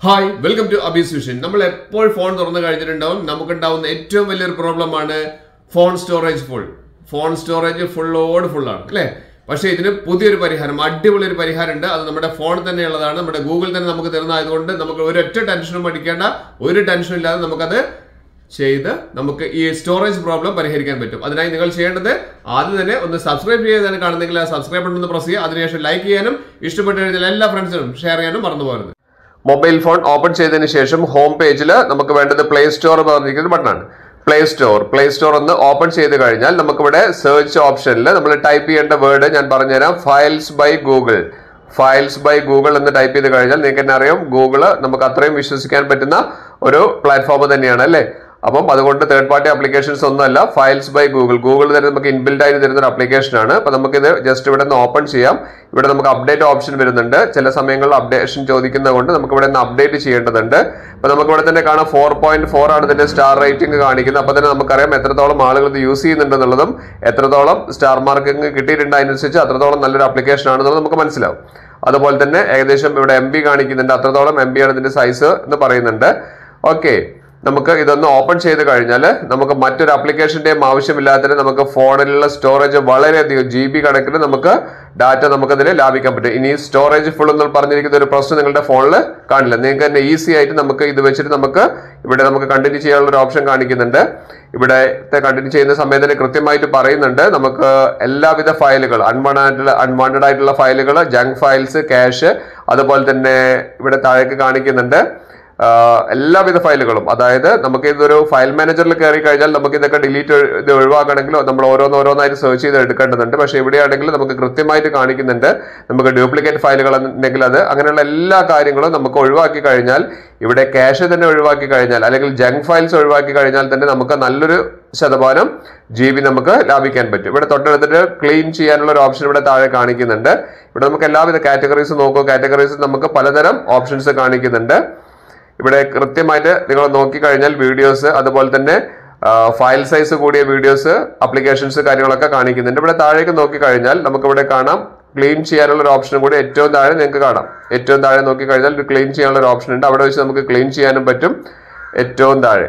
hi welcome to Abi's vision നമ്മൾ എപ്പോൾ phone തുറന്നു കഴിഞ്ഞിട്ടുണ്ടാവും നമുക്കുണ്ടാവുന്ന ഏറ്റവും വലിയൊരു പ്രോബ്ലമാണ് phone storage full phone storage ഫുള്ളോട് ഫുള്ളാണ് അല്ലേ പക്ഷേ ഇതിന് പുതിയൊരു പരിഹാരം അടിപൊളി ഒരു പരിഹാരം ഉണ്ട് അത് നമ്മുടെ ഫോൺ തന്നെയുള്ളതാണ് നമ്മുടെ ഗൂഗിൾ തന്നെ നമുക്ക് തരുന്നതായതുകൊണ്ട് നമുക്ക് ഒരൊറ്റ ടെൻഷനും അടിക്കേണ്ട ഒരു ടെൻഷനും ഇല്ലാതെ നമുക്കത് ചെയ്ത് നമുക്ക് ഈ സ്റ്റോറേജ് പ്രോബ്ലം പരിഹരിക്കാൻ പറ്റും അതിനായി നിങ്ങൾ ചെയ്യേണ്ടത് ആദ്യം തന്നെ ഒന്ന് സബ്സ്ക്രൈബ് ചെയ്താണ് കാണുന്നെങ്കിൽ ആ സബ്സ്ക്രൈബ് ബട്ടൺ ഒന്ന് പ്രസ് ചെയ്യുക അതിനുശേഷം ലൈക്ക് ചെയ്യാനും ഇഷ്ടപ്പെട്ടു കഴിഞ്ഞാൽ എല്ലാ ഫ്രണ്ട്സിനും ഷെയർ ചെയ്യാനും മറന്നു പോകരുത് മൊബൈൽ ഫോൺ ഓപ്പൺ ചെയ്തതിന് ശേഷം ഹോം പേജിൽ നമുക്ക് വേണ്ടത് പ്ലേ സ്റ്റോർ പറഞ്ഞിരിക്കുന്ന ബട്ടണാണ് പ്ലേ സ്റ്റോർ പ്ലേ സ്റ്റോർ ഒന്ന് ഓപ്പൺ ചെയ്ത് കഴിഞ്ഞാൽ നമുക്കിവിടെ സെർച്ച് ഓപ്ഷനിൽ നമ്മൾ ടൈപ്പ് ചെയ്യേണ്ട വേർഡ് ഞാൻ പറഞ്ഞുതരാം files by Google files by Google എന്ന് ടൈപ്പ് ചെയ്ത് കഴിഞ്ഞാൽ നിങ്ങൾക്ക് തന്നെ അറിയാം ഗൂഗിള് നമുക്ക് അത്രയും വിശ്വസിക്കാൻ പറ്റുന്ന ഒരു പ്ലാറ്റ്ഫോം തന്നെയാണ് അല്ലേ അപ്പം അതുകൊണ്ട് തേർഡ് പാർട്ടി ആപ്ലിക്കേഷൻസ് ഒന്നുമല്ല ഫയൽസ് ബൈ ഗൂഗിൾ ഗൂഗിൾ തന്നെ നമുക്ക് ഇൻബിൽഡ് ആയിട്ട് തരുന്ന ഒരു ആപ്ലിക്കേഷൻ ആണ് അപ്പൊ നമുക്കിത് ജസ്റ്റ് ഇവിടെ നിന്ന് ഓപ്പൺ ചെയ്യാം ഇവിടെ നമുക്ക് അപ്ഡേറ്റ് ഓപ്ഷൻ വരുന്നുണ്ട് ചില സമയങ്ങളിൽ അപ്ഡേഷൻ ചോദിക്കുന്നത് കൊണ്ട് നമുക്ക് ഇവിടെ നിന്ന് അപ്ഡേറ്റ് ചെയ്യേണ്ടതുണ്ട് അപ്പൊ നമുക്ക് ഇവിടെ തന്നെ കാണാം ഫോർ പോയിന്റ് ഫോർ ആണ് ഇതിന്റെ സ്റ്റാർ റേറ്റിംഗ് കാണിക്കുന്നത് അപ്പൊ തന്നെ നമുക്കറിയാം എത്രത്തോളം ആളുകൾ ഇത് യൂസ് ചെയ്യുന്നുണ്ടെന്നുള്ളതും എത്രത്തോളം സ്റ്റാർ മാർക്കിംഗ് കിട്ടിയിട്ടുണ്ട് അതിനനുസരിച്ച് അത്രത്തോളം നല്ലൊരു ആപ്ലിക്കേഷൻ ആണെന്നുള്ളത് നമുക്ക് മനസ്സിലാവും അതുപോലെ തന്നെ ഏകദേശം ഇവിടെ എം ബി കാണിക്കുന്നുണ്ട് അത്രത്തോളം എം ബി ആണ് ഇതിന്റെ സൈസ് എന്ന് പറയുന്നുണ്ട് ഓക്കെ നമുക്ക് ഇതൊന്ന് ഓപ്പൺ ചെയ്ത് കഴിഞ്ഞാൽ നമുക്ക് മറ്റൊരു ആപ്ലിക്കേഷന്റെയും ആവശ്യമില്ലാത്തതിന് നമുക്ക് ഫോണിലുള്ള സ്റ്റോറേജ് വളരെയധികം ജി ബി കണക്കിന് നമുക്ക് ഡാറ്റ നമുക്കതിൽ ലാഭിക്കാൻ പറ്റും ഇനി സ്റ്റോറേജ് ഫുൾ എന്ന് പറഞ്ഞിരിക്കുന്ന ഒരു പ്രശ്നം നിങ്ങളുടെ ഫോണിൽ കാണില്ല നിങ്ങൾക്ക് തന്നെ ഈസി ആയിട്ട് നമുക്ക് ഇത് വെച്ചിട്ട് നമുക്ക് ഇവിടെ നമുക്ക് കണ്ടിന്യൂ ചെയ്യാനുള്ള ഒരു ഓപ്ഷൻ കാണിക്കുന്നുണ്ട് ഇവിടെ കണ്ടിന്യൂ ചെയ്യുന്ന സമയത്തിന് കൃത്യമായിട്ട് പറയുന്നുണ്ട് നമുക്ക് എല്ലാവിധ ഫയലുകൾ അൺവാണ്ടഡ് അൺവാണ്ടഡ് ആയിട്ടുള്ള ഫയലുകൾ ജങ്ക് ഫയൽസ് ക്യാഷ് അതുപോലെ തന്നെ ഇവിടെ താഴേക്ക് കാണിക്കുന്നുണ്ട് ആഹ് എല്ലാവിധ ഫയലുകളും അതായത് നമുക്ക് ഇതൊരു ഫയൽ മാനേജറിൽ കയറി കഴിഞ്ഞാൽ നമുക്ക് ഇതൊക്കെ ഡിലീറ്റ് ഇത് ഒഴിവാക്കണമെങ്കിൽ നമ്മൾ ഓരോന്ന് ഓരോന്നായിട്ട് സെർച്ച് ചെയ്ത് എടുക്കേണ്ടതുണ്ട് പക്ഷേ ഇവിടെയാണെങ്കിൽ നമുക്ക് കൃത്യമായിട്ട് കാണിക്കുന്നുണ്ട് നമുക്ക് ഡ്യൂപ്ലിക്കേറ്റ് ഫയലുകൾ ഉണ്ടെങ്കിൽ അത് അങ്ങനെയുള്ള എല്ലാ കാര്യങ്ങളും നമുക്ക് ഒഴിവാക്കി കഴിഞ്ഞാൽ ഇവിടെ ക്യാഷ് തന്നെ ഒഴിവാക്കി കഴിഞ്ഞാൽ അല്ലെങ്കിൽ ജങ്ക് ഫയൽസ് ഒഴിവാക്കി കഴിഞ്ഞാൽ തന്നെ നമുക്ക് നല്ലൊരു ശതമാനം ജി ബി നമുക്ക് ലാഭിക്കാൻ പറ്റും ഇവിടെ തൊട്ടടുത്തിട്ട് ക്ലീൻ ചെയ്യാനുള്ള ഒരു ഓപ്ഷൻ ഇവിടെ താഴെ കാണിക്കുന്നുണ്ട് ഇവിടെ നമുക്ക് എല്ലാവിധ കാറ്റഗറീസ് നോക്കൂ കാറ്റഗറീസ് നമുക്ക് പലതരം ഓപ്ഷൻസ് കാണിക്കുന്നുണ്ട് ഇവിടെ കൃത്യമായിട്ട് നിങ്ങൾ നോക്കിക്കഴിഞ്ഞാൽ വീഡിയോസ് അതുപോലെ തന്നെ ഫയൽ സൈസ് കൂടിയ വീഡിയോസ് അപ്ലിക്കേഷൻസ് കാര്യങ്ങളൊക്കെ കാണിക്കുന്നുണ്ട് ഇവിടെ താഴേക്ക് നോക്കിക്കഴിഞ്ഞാൽ നമുക്ക് ഇവിടെ കാണാം ക്ലീൻ ചെയ്യാനുള്ള ഒരു ഓപ്ഷനും കൂടി ഏറ്റവും താഴെ നിങ്ങൾക്ക് കാണാം ഏറ്റവും താഴെ നോക്കിക്കഴിഞ്ഞാൽ ഒരു ക്ലീൻ ചെയ്യാനുള്ള ഒരു ഓപ്ഷൻ ഉണ്ട് അവിടെ വെച്ച് നമുക്ക് ക്ലീൻ ചെയ്യാനും പറ്റും ഏറ്റവും താഴെ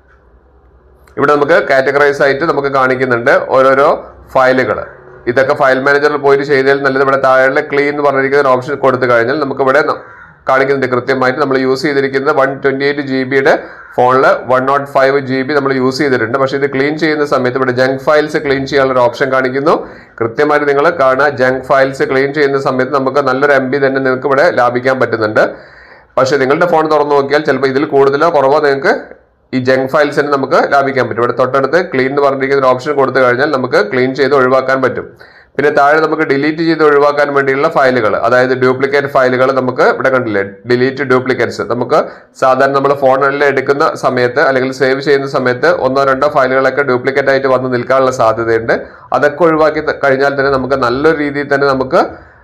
ഇവിടെ നമുക്ക് കാറ്റഗറൈസ് ആയിട്ട് നമുക്ക് കാണിക്കുന്നുണ്ട് ഓരോരോ ഫയലുകൾ ഇതൊക്കെ ഫയൽ മാനേജറിൽ പോയിട്ട് ചെയ്താൽ നല്ലത് ഇവിടെ താഴെ ക്ലീൻ എന്ന് പറഞ്ഞിരിക്കുന്ന ഒരു ഓപ്ഷൻ കൊടുത്തു കഴിഞ്ഞാൽ നമുക്ക് ഇവിടെ ന- കാണിക്കുന്നുണ്ട് കൃത്യമായിട്ട് നമ്മൾ യൂസ് ചെയ്തിരിക്കുന്നത് വൺ ട്വന്റി എയ്റ്റ് ജി ബിയുടെ ഫോണിൽ one note five G B നമ്മൾ യൂസ് ചെയ്തിട്ടുണ്ട് പക്ഷേ ഇത് ക്ലീൻ ചെയ്യുന്ന സമയത്ത് ഇവിടെ ജങ്ക് ഫയൽസ് ക്ലീൻ ചെയ്യാനുള്ള ഒരു ഓപ്ഷൻ കാണിക്കുന്നു കൃത്യമായിട്ട് നിങ്ങൾ കാണുക ജങ്ക് ഫയൽസ് ക്ലീൻ ചെയ്യുന്ന സമയത്ത് നമുക്ക് നല്ലൊരു എം ബി തന്നെ നിങ്ങൾക്ക് ഇവിടെ ലാഭിക്കാൻ പറ്റുന്നുണ്ട് പക്ഷേ നിങ്ങളുടെ ഫോൺ തുറന്നു നോക്കിയാൽ ചിലപ്പോൾ ഇതിൽ കൂടുതലോ കുറവോ നിങ്ങൾക്ക് ഈ ജങ്ക് ഫയൽസിന് നമുക്ക് ലാഭിക്കാൻ പറ്റും ഇവിടെ തൊട്ടടുത്ത് ക്ലീൻ എന്ന് പറഞ്ഞിരിക്കുന്ന ഒരു ഓപ്ഷൻ കൊടുത്തു കഴിഞ്ഞാൽ നമുക്ക് ക്ലീൻ ചെയ്ത് ഒഴിവാക്കാൻ പറ്റും പിന്നെ താഴെ നമുക്ക് ഡിലീറ്റ് ചെയ്ത് ഒഴിവാക്കാൻ വേണ്ടിയുള്ള ഫയലുകൾ അതായത് ഡ്യൂപ്ലിക്കേറ്റ് ഫയലുകൾ നമുക്ക് ഇവിടെ കണ്ടില്ലേ ഡിലീറ്റ് ഡ്യൂപ്ലിക്കേറ്റ്സ് നമുക്ക് സാധാരണ നമ്മൾ ഫോണിൽ എടുക്കുന്ന സമയത്ത് അല്ലെങ്കിൽ സേവ് ചെയ്യുന്ന സമയത്ത് ഒന്നോ രണ്ടോ ഫയലുകളൊക്കെ ഡ്യൂപ്ലിക്കേറ്റ് ആയിട്ട് വന്ന് നിൽക്കാനുള്ള സാധ്യതയുണ്ട് അതൊക്കെ ഒഴിവാക്കി ത- കഴിഞ്ഞാൽ തന്നെ നമുക്ക് നല്ലൊരു രീതിയിൽ തന്നെ നമുക്ക്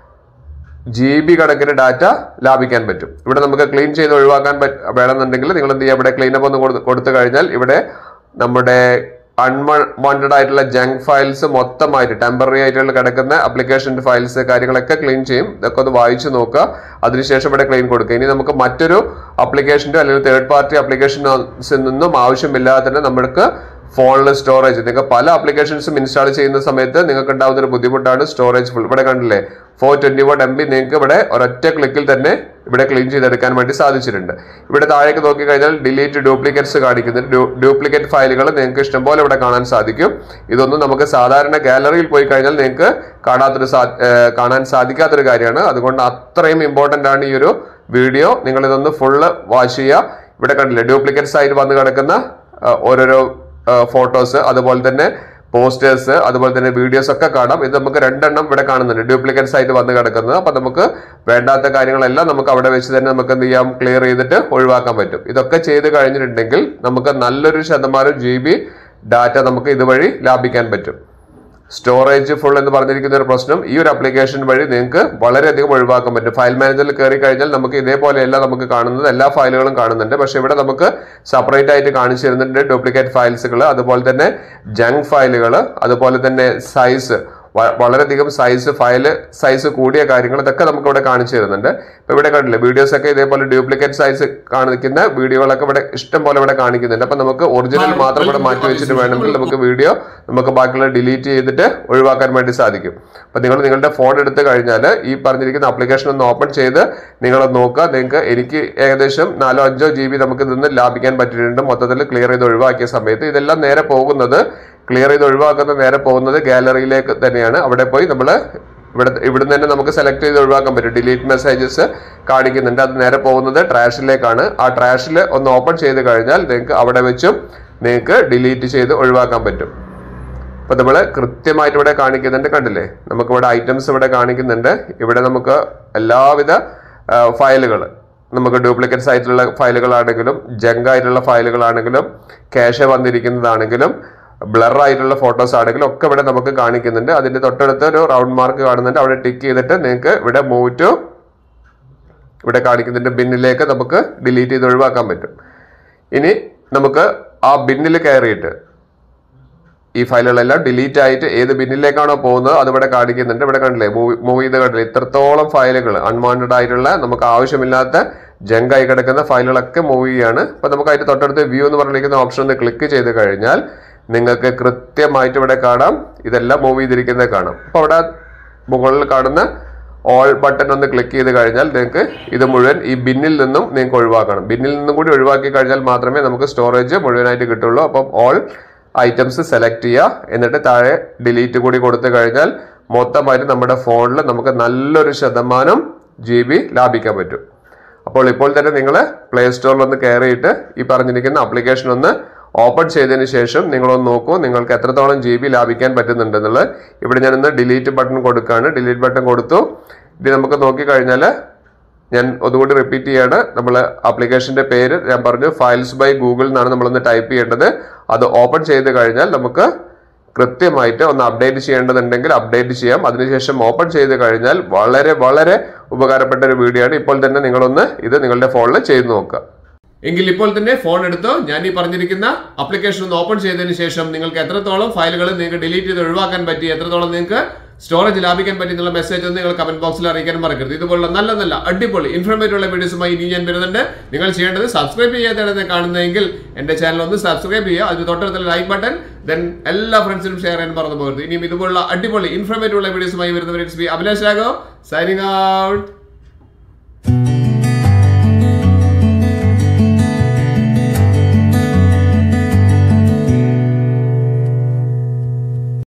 ജി ബി കണക്കിന് ഡാറ്റ ലാഭിക്കാൻ പറ്റും ഇവിടെ നമുക്ക് ക്ലീൻ ചെയ്ത് ഒഴിവാക്കാൻ പറ്റ വേണമെന്നുണ്ടെങ്കിൽ നിങ്ങൾ എന്ത് ചെയ്യുക ഇവിടെ ക്ലീനപ്പ് ഒന്ന് കൊടുത്ത് കൊടുത്തു കഴിഞ്ഞാൽ ഇവിടെ നമ്മുടെ അൺവാണ്ടഡ് ആയിട്ടുള്ള ജങ്ക് ഫയൽസ് മൊത്തമായിട്ട് ടെമ്പററി ആയിട്ടുള്ള കിടക്കുന്ന അപ്ലിക്കേഷൻ ഫയൽസ് കാര്യങ്ങളൊക്കെ ക്ലീൻ ചെയ്യും ഇതൊക്കെ ഒന്ന് വായിച്ചു നോക്കുക അതിനുശേഷം ഇവിടെ ക്ലീൻ കൊടുക്കുക ഇനി നമുക്ക് മറ്റൊരു അപ്ലിക്കേഷൻ്റെ അല്ലെങ്കിൽ തേർഡ് പാർട്ടി അപ്ലിക്കേഷൻസിൽ നിന്നും ആവശ്യമില്ലാതെ തന്നെ നമുക്ക് ഫോണിൽ സ്റ്റോറേജ് നിങ്ങൾക്ക് പല ആപ്ലിക്കേഷൻസും ഇൻസ്റ്റാൾ ചെയ്യുന്ന സമയത്ത് നിങ്ങൾക്ക് ഉണ്ടാകുന്ന ഒരു ബുദ്ധിമുട്ടാണ് സ്റ്റോറേജ് ഫുൾ ഇവിടെ കണ്ടില്ലേ four twenty one M B നിങ്ങൾക്ക് ഇവിടെ ഒരൊറ്റ ക്ലിക്കിൽ തന്നെ ഇവിടെ ക്ലീൻ ചെയ്തെടുക്കാൻ വേണ്ടി സാധിച്ചിട്ടുണ്ട് ഇവിടെ താഴേക്ക് നോക്കി കഴിഞ്ഞാൽ ഡിലീറ്റ് ഡ്യൂപ്ലിക്കേറ്റ്സ് കാണിക്കുന്നുണ്ട് ഡ്യൂപ്ലിക്കേറ്റ് ഫയലുകൾ നിങ്ങൾക്ക് ഇഷ്ടംപോലെ ഇവിടെ കാണാൻ സാധിക്കും ഇതൊന്നും നമുക്ക് സാധാരണ ഗാലറിയിൽ പോയി കഴിഞ്ഞാൽ നിങ്ങൾക്ക് കാണാത്തൊരു സാ- ഏർ കാണാൻ സാധിക്കാത്തൊരു കാര്യമാണ് അതുകൊണ്ട് അത്രയും ഇമ്പോർട്ടൻ്റ് ആണ് ഈ ഒരു വീഡിയോ നിങ്ങൾ ഇതൊന്ന് ഫുള്ള് വാച്ച് ചെയ്യുക ഇവിടെ കണ്ടില്ലേ ഡ്യൂപ്ലിക്കേറ്റ്സ് ആയിട്ട് വന്ന് കിടക്കുന്ന ആ, ഓരോരോ ഫോട്ടോസ് അതുപോലെ തന്നെ പോസ്റ്റേഴ്സ് അതുപോലെ തന്നെ വീഡിയോസ് ഒക്കെ കാണാം ഇത് നമുക്ക് രണ്ടെണ്ണം ഇവിടെ കാണുന്നുണ്ട് ഡ്യൂപ്ലിക്കേറ്റ്സ് ആയിട്ട് വന്ന് കിടക്കുന്നത് അപ്പൊ നമുക്ക് വേണ്ടാത്ത കാര്യങ്ങളെല്ലാം നമുക്ക് അവിടെ വെച്ച് തന്നെ നമുക്ക് എന്ത് ചെയ്യാം ക്ലിയർ ചെയ്തിട്ട് ഒഴിവാക്കാൻ പറ്റും ഇതൊക്കെ ചെയ്ത് കഴിഞ്ഞിട്ടുണ്ടെങ്കിൽ നമുക്ക് നല്ലൊരു ശതമാനം ജി ബി ഡാറ്റ നമുക്ക് ഇതുവഴി ലാഭിക്കാൻ പറ്റും സ്റ്റോറേജ് ഫുൾ എന്ന് പറഞ്ഞിരിക്കുന്ന ഒരു പ്രശ്നം ഈ ഒരു ആപ്ലിക്കേഷൻ വഴി നിങ്ങൾക്ക് വളരെയധികം ഒഴിവാക്കാൻ പറ്റും ഫയൽ മാനേജറിൽ കയറി കഴിഞ്ഞാൽ നമുക്ക് ഇതേപോലെയല്ല നമുക്ക് കാണുന്നത് എല്ലാ ഫയലുകളും കാണുന്നുണ്ട് പക്ഷെ ഇവിടെ നമുക്ക് സെപ്പറേറ്റ് ആയിട്ട് കാണിച്ചു തരുന്നുണ്ട് ഡ്യൂപ്ലിക്കേറ്റ് ഫയൽസുകൾ അതുപോലെ തന്നെ ജങ്ക് ഫയലുകൾ അതുപോലെ തന്നെ സൈസ് വ- വളരെയധികം സൈസ് ഫയൽ സൈസ് കൂടിയ കാര്യങ്ങൾ ഇതൊക്കെ നമുക്ക് ഇവിടെ കാണിച്ചു തരുന്നുണ്ട് ഇപ്പൊ ഇവിടെ കണ്ടില്ലേ വീഡിയോസ് ഒക്കെ ഇതേപോലെ ഡ്യൂപ്ലിക്കേറ്റ് സൈസ് കാണിക്കുന്ന വീഡിയോകളൊക്കെ ഇവിടെ ഇഷ്ടം പോലെ ഇവിടെ കാണിക്കുന്നുണ്ട് അപ്പൊ നമുക്ക് ഒറിജിനൽ മാത്രം ഇവിടെ മാറ്റി വെച്ചിട്ട് വേണമെങ്കിൽ നമുക്ക് വീഡിയോ നമുക്ക് ബാക്കിയുള്ള ഡിലീറ്റ് ചെയ്തിട്ട് ഒഴിവാക്കാൻ വേണ്ടി സാധിക്കും അപ്പൊ നിങ്ങൾ നിങ്ങളുടെ ഫോൺ എടുത്തു കഴിഞ്ഞാൽ ഈ പറഞ്ഞിരിക്കുന്ന ആപ്ലിക്കേഷൻ ഒന്ന് ഓപ്പൺ ചെയ്ത് നിങ്ങൾ നോക്കുക നിങ്ങൾക്ക് എനിക്ക് ഏകദേശം നാലോ അഞ്ചോ ജി ബി നമുക്ക് നിന്ന് ലാഭിക്കാൻ പറ്റിയിട്ടുണ്ട് മൊത്തത്തിൽ ക്ലിയർ ചെയ്ത് ഒഴിവാക്കിയ സമയത്ത് ഇതെല്ലാം നേരെ പോകുന്നത് ക്ലിയർ ചെയ്ത് ഒഴിവാക്കുന്ന നേരെ പോകുന്നത് ഗാലറിയിലേക്ക് തന്നെയാണ് അവിടെ പോയി നമ്മൾ ഇവിടെ ഇവിടുന്ന് തന്നെ നമുക്ക് സെലക്ട് ചെയ്ത് ഒഴിവാക്കാൻ പറ്റും ഡിലീറ്റ് മെസ്സേജസ് കാണിക്കുന്നുണ്ട് അത് നേരെ പോകുന്നത് ട്രാഷിലേക്കാണ് ആ ട്രാഷിൽ ഒന്ന് ഓപ്പൺ ചെയ്ത് കഴിഞ്ഞാൽ നിങ്ങൾക്ക് അവിടെ വെച്ചും നിങ്ങൾക്ക് ഡിലീറ്റ് ചെയ്ത് ഒഴിവാക്കാൻ പറ്റും അപ്പൊ നമ്മൾ കൃത്യമായിട്ട് ഇവിടെ കാണിക്കുന്നുണ്ട് കണ്ടില്ലേ നമുക്ക് ഇവിടെ ഐറ്റംസ് ഇവിടെ കാണിക്കുന്നുണ്ട് ഇവിടെ നമുക്ക് എല്ലാവിധ ഫയലുകൾ നമുക്ക് ഡ്യൂപ്ലിക്കേറ്റ്സ് ആയിട്ടുള്ള ഫയലുകളാണെങ്കിലും ജങ്ക് ആയിട്ടുള്ള ഫയലുകളാണെങ്കിലും ക്യാഷ് വന്നിരിക്കുന്നതാണെങ്കിലും ബ്ലർ ആയിട്ടുള്ള ഫോട്ടോസ് ആണെങ്കിലും ഒക്കെ ഇവിടെ നമുക്ക് കാണിക്കുന്നുണ്ട് അതിന്റെ തൊട്ടടുത്ത് ഒരു റൗണ്ട് മാർക്ക് കാണുന്നുണ്ട് അവിടെ ടിക്ക് ചെയ്തിട്ട് നിങ്ങൾക്ക് ഇവിടെ മൂവ് ടു ഇവിടെ കാണിക്കുന്നുണ്ട് ബിന്നിലേക്ക് നമുക്ക് ഡിലീറ്റ് ചെയ്ത് ഒഴിവാക്കാൻ പറ്റും ഇനി നമുക്ക് ആ ബിന്നിൽ കയറിയിട്ട് ഈ ഫയലുകളെല്ലാം ഡിലീറ്റ് ആയിട്ട് ഏത് ബിന്നിലേക്കാണോ പോകുന്നത് അത് ഇവിടെ കാണിക്കുന്നുണ്ട് ഇവിടെ കണ്ടില്ലേ മൂവ് മൂവ് ചെയ്ത് കണ്ടില്ലേ ഇത്രത്തോളം ഫയലുകൾ അൺവാണ്ടഡ് ആയിട്ടുള്ള നമുക്ക് ആവശ്യമില്ലാത്ത ജങ്കായി കിടക്കുന്ന ഫയലുകളൊക്കെ മൂവ് ചെയ്യാണ് അപ്പൊ നമുക്ക് അതിന്റെ തൊട്ടടുത്ത് വ്യൂ എന്ന് പറഞ്ഞിരിക്കുന്ന ഓപ്ഷൻ ഒന്ന് ക്ലിക്ക് ചെയ്ത് കഴിഞ്ഞാൽ നിങ്ങൾക്ക് കൃത്യമായിട്ട് ഇവിടെ കാണാം ഇതെല്ലാം മൂവ് ചെയ്തിരിക്കുന്നത് കാണാം അപ്പൊ അവിടെ മുകളിൽ കാണുന്ന ഓൾ ബട്ടൺ ഒന്ന് ക്ലിക്ക് ചെയ്ത് കഴിഞ്ഞാൽ നിങ്ങൾക്ക് ഇത് മുഴുവൻ ഈ ബിന്നിൽ നിന്നും നിങ്ങൾക്ക് ഒഴിവാക്കണം ബിന്നിൽ നിന്നും കൂടി ഒഴിവാക്കി കഴിഞ്ഞാൽ മാത്രമേ നമുക്ക് സ്റ്റോറേജ് മുഴുവനായിട്ട് കിട്ടുള്ളൂ അപ്പം ഓൾ ഐറ്റംസ് സെലക്ട് ചെയ്യുക എന്നിട്ട് താഴെ ഡിലീറ്റ് കൂടി കൊടുത്തു കഴിഞ്ഞാൽ മൊത്തമായിട്ട് നമ്മുടെ ഫോണിൽ നമുക്ക് നല്ലൊരു ശതമാനം ജി ബി ലാഭിക്കാൻ പറ്റും അപ്പോൾ ഇപ്പോൾ തന്നെ നിങ്ങൾ പ്ലേ സ്റ്റോറിൽ ഒന്ന് കയറിയിട്ട് ഈ പറഞ്ഞിരിക്കുന്ന ആപ്ലിക്കേഷൻ ഒന്ന് ഓപ്പൺ ചെയ്തതിന് ശേഷം നിങ്ങളൊന്ന് നോക്കൂ നിങ്ങൾക്ക് എത്രത്തോളം ജി ബി ലാഭിക്കാൻ പറ്റുന്നുണ്ടെന്നുള്ളത് ഇവിടെ ഞാനൊന്ന് ഡിലീറ്റ് ബട്ടൺ കൊടുക്കുകയാണ് ഡിലീറ്റ് ബട്ടൺ കൊടുത്തു ഇത് നമുക്ക് നോക്കിക്കഴിഞ്ഞാൽ ഞാൻ ഒന്നുകൂടി റിപ്പീറ്റ് ചെയ്യാണ് നമ്മൾ ആപ്ലിക്കേഷന്റെ പേര് ഞാൻ പറഞ്ഞു ഫയൽസ് ബൈ ഗൂഗിൾ എന്നാണ് നമ്മളൊന്ന് ടൈപ്പ് ചെയ്യേണ്ടത് അത് ഓപ്പൺ ചെയ്ത് കഴിഞ്ഞാൽ നമുക്ക് കൃത്യമായിട്ട് ഒന്ന് അപ്ഡേറ്റ് ചെയ്യേണ്ടതുണ്ടെങ്കിൽ അപ്ഡേറ്റ് ചെയ്യാം അതിനുശേഷം ഓപ്പൺ ചെയ്ത് കഴിഞ്ഞാൽ വളരെ വളരെ ഉപകാരപ്പെട്ട ഒരു വീഡിയോ ആണ് ഇപ്പോൾ തന്നെ നിങ്ങളൊന്ന് ഇത് നിങ്ങളുടെ ഫോണിൽ ചെയ്ത് നോക്കുക എങ്കിൽ ഇപ്പോൾ തന്നെ ഫോൺ എടുത്തോ ഞാൻ ഈ പറഞ്ഞിരിക്കുന്ന ആപ്ലിക്കേഷൻ ഒന്ന് ഓപ്പൺ ചെയ്തതിന് ശേഷം നിങ്ങൾക്ക് എത്രത്തോളം ഫയലുകൾ നിങ്ങൾക്ക് ഡിലീറ്റ് ചെയ്ത് ഒഴിവാക്കാൻ പറ്റി എത്രത്തോളം നിങ്ങൾക്ക് സ്റ്റോറേജ് ലാഭിക്കാൻ പറ്റി എന്നുള്ള മെസ്സേജ് ഒന്ന് നിങ്ങൾ കമന്റ് ബോക്സിൽ അറിയിക്കാൻ മറക്കരുത് ഇതുപോലുള്ള നല്ല നല്ല അടിപൊളി ഇൻഫർമേറ്റീവ് ഉള്ള വീഡിയോസുമായി ഇനി ഞാൻ വരുന്നുണ്ട് നിങ്ങൾ ചെയ്യേണ്ടത് സബ്സ്ക്രൈബ് ചെയ്യാത്തതാണ് കാണുന്നതെങ്കിൽ എന്റെ ചാനൽ ഒന്ന് സബ്സ്ക്രൈബ് ചെയ്യുക അതിന് തൊട്ടടുത്തുള്ള ലൈക്ക് ബട്ടൺ ദെൻ എല്ലാ ഫ്രണ്ട്സിനും ഷെയർ ചെയ്യാൻ മറന്നു പോകരുത് ഇനിയും ഇതുപോലുള്ള അടിപൊളി ഇൻഫർമേറ്റീവ് ഉള്ള വീഡിയോസുമായി വരുന്നവർ it's B Abhilash Raghav signing out